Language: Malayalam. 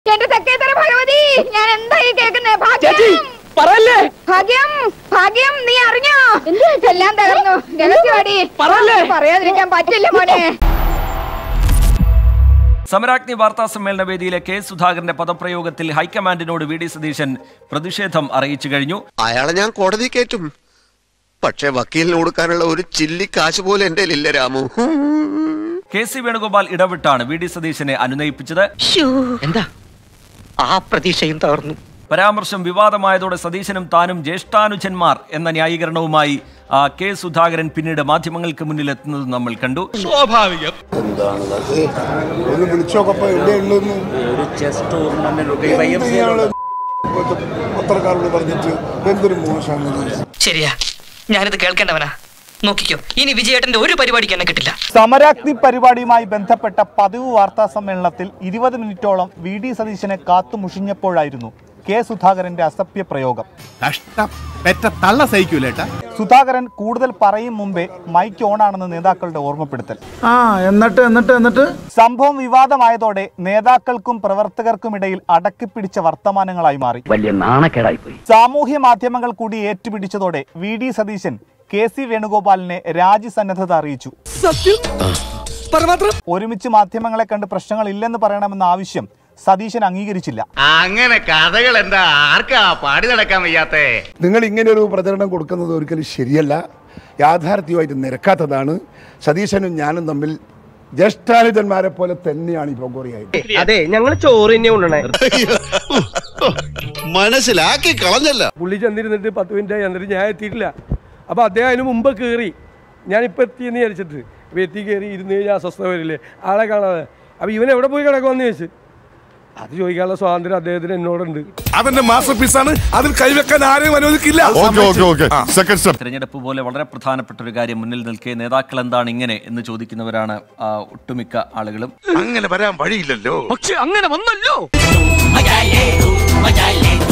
എന്റെ തെക്കേത്തര ഭഗവതി ഞാൻ എന്തായി കേൾക്കുന്നേ ചേച്ചി ഭാഗ്യം പറയല്ലേ ഭാഗ്യം ഭാഗ്യം നീ അറിഞ്ഞോ എല്ലാം തകർന്നു രഹസ്യവാടി പറയല്ലേ? പറയാതിരിക്കാൻ പറ്റില്ല മോനെ സമരാഗ്നി വാർത്താ സമ്മേളന വേദിയിലെ കെ സുധാകരന്റെ പദപ്രയോഗത്തിൽ ഹൈക്കമാൻഡിനോട് വി ഡി സതീശൻ പ്രതിഷേധം അറിയിച്ചു കഴിഞ്ഞു അയാളെ ഞാൻ കോടതി കയറ്റും പക്ഷെ വക്കീലിന് കൊടുക്കാനുള്ള ഒരു ചില്ലി കാശ് പോലും എന്റെ ഇല്ല രാമു കെ സി വേണുഗോപാൽ ഇടവിട്ടാണ് വി ഡി സതീശനെ അനുനയിപ്പിച്ചത് എന്താ ആ പ്രതീക്ഷയും തകർന്നു പരാമർശം വിവാദമായതോടെ സതീശനും താനും ജ്യേഷ്ഠാനുജന്മാർ എന്ന ന്യായീകരണവുമായി ആ, കെ സുധാകരൻ പിന്നീട് മാധ്യമങ്ങൾക്ക് മുന്നിൽ എത്തുന്നത് നമ്മൾ കണ്ടു എന്താണത് ഒന്ന് വിളിച്ചോക്കപ്പോ എവിടെയുള്ളതെന്ന് ഇയാള് പത്രക്കാരോട് പറഞ്ഞിട്ട് എന്തൊരു മോശമാണ് ശരിയാ ഞാനിത് കേൾക്കേണ്ടവനാ നോക്കിക്കോ ഇനി വിജയേട്ടന്റെ ഒരു പരിപാടിക്ക് എന്നെ കിട്ടില്ല സമരാഗ്നി പരിപാടിയുമായി ബന്ധപ്പെട്ട പതിവ് വാർത്താ സമ്മേളനത്തിൽ ഇരുപത് മിനിറ്റോളം വി ഡി സതീശനെ കാത്തുമുഷിഞ്ഞപ്പോഴായിരുന്നു കെ സുധാകരന്റെ അസഭ്യ പ്രയോഗം കഷ്ടം പെറ്റ തള്ള സഹിക്കൂലേട്ടാ സുധാകരൻ കൂടുതൽ പറയും മുമ്പേ മൈക്ക് ഓണാണെന്ന് നേതാക്കളുടെ ഓർമ്മപ്പെടുത്തൽ ആ എന്നിട്ട് എന്നിട്ട് എന്നിട്ട് സംഭവം വിവാദമായതോടെ നേതാക്കൾക്കും പ്രവർത്തകർക്കുമിടയിൽ അടക്കിപ്പിടിച്ച വർത്തമാനങ്ങളായി മാറി വലിയ നാണക്കേടായി പോയി സാമൂഹ്യ മാധ്യമങ്ങൾ കൂടി ഏറ്റുപിടിച്ചതോടെ V D Satheesan K C വേണുഗോപാലിനെ രാജ്യസന്നദ്ധത അറിയിച്ചു ഒരുമിച്ച് മാധ്യമങ്ങളെ കണ്ട് പ്രശ്നങ്ങൾ ഇല്ലെന്ന് പറയണമെന്ന ആവശ്യം സതീശൻ അംഗീകരിച്ചില്ല അങ്ങനെ കഥകൾ എന്താ ആർക്കാ പാടി നടക്കാൻ വയ്യാത്തേ നിങ്ങൾ ഇങ്ങനെ ഒരു പ്രചരണം കൊടുക്കുന്നത് ഒരിക്കലും ശരിയല്ല യാഥാർത്ഥ്യമായിട്ട് നിരക്കാത്തതാണ് സതീശനും ഞാനും തമ്മിൽ ജ്യേഷ്ഠാനുജന്മാരെ പോലെ തന്നെയാണ് ഈ പ്രൊഗോറിയായിട്ട് അതെ ഞങ്ങൾ ചോറ് തന്നെ കൊണ്ടുവണേ മനസ്സിലാക്കി കളഞ്ഞല്ല പുള്ളി ചെന്നിരുന്നിട്ട് പത്ത് മിനിറ്റ് എന്നിട്ട് ഞാൻ എത്തിയിട്ടില്ല അപ്പോൾ അദ്ദേഹം അതിന് മുമ്പ് കയറി ഞാനിപ്പോൾ എത്തിയെന്ന് വിചാരിച്ചിട്ട് അപ്പോൾ എത്തി കയറി ഇരുന്ന് കഴിഞ്ഞാൽ അസ്വസ്ഥത വരില്ലേ ആളെ കാണാതെ അപ്പോൾ ഇവൻ എവിടെ പോയി കിടക്കുമെന്ന് ചോദിച്ചു അത് ചോദിക്കാനുള്ള സ്വാതന്ത്ര്യം അദ്ദേഹത്തിന് എന്നോടുണ്ട് അവന്റെ മാസ്റ്റർ പീസാണ് അതിൽ കൈവെക്കാൻ ആരെയും അനുവദിക്കില്ല സെക്കൻഡ് സ്റ്റെപ്പ് തെരഞ്ഞെടുപ്പ് പോലെ വളരെ പ്രധാനപ്പെട്ട ഒരു കാര്യം മുന്നിൽ നിൽക്കെ നേതാക്കൾ എന്താണ് ഇങ്ങനെ എന്ന് ചോദിക്കുന്നവരാണ് ആ, ഒട്ടുമിക്ക ആളുകളും അങ്ങനെ വരാൻ വഴിയില്ലല്ലോ പക്ഷെ അങ്ങനെ വന്നല്ലോ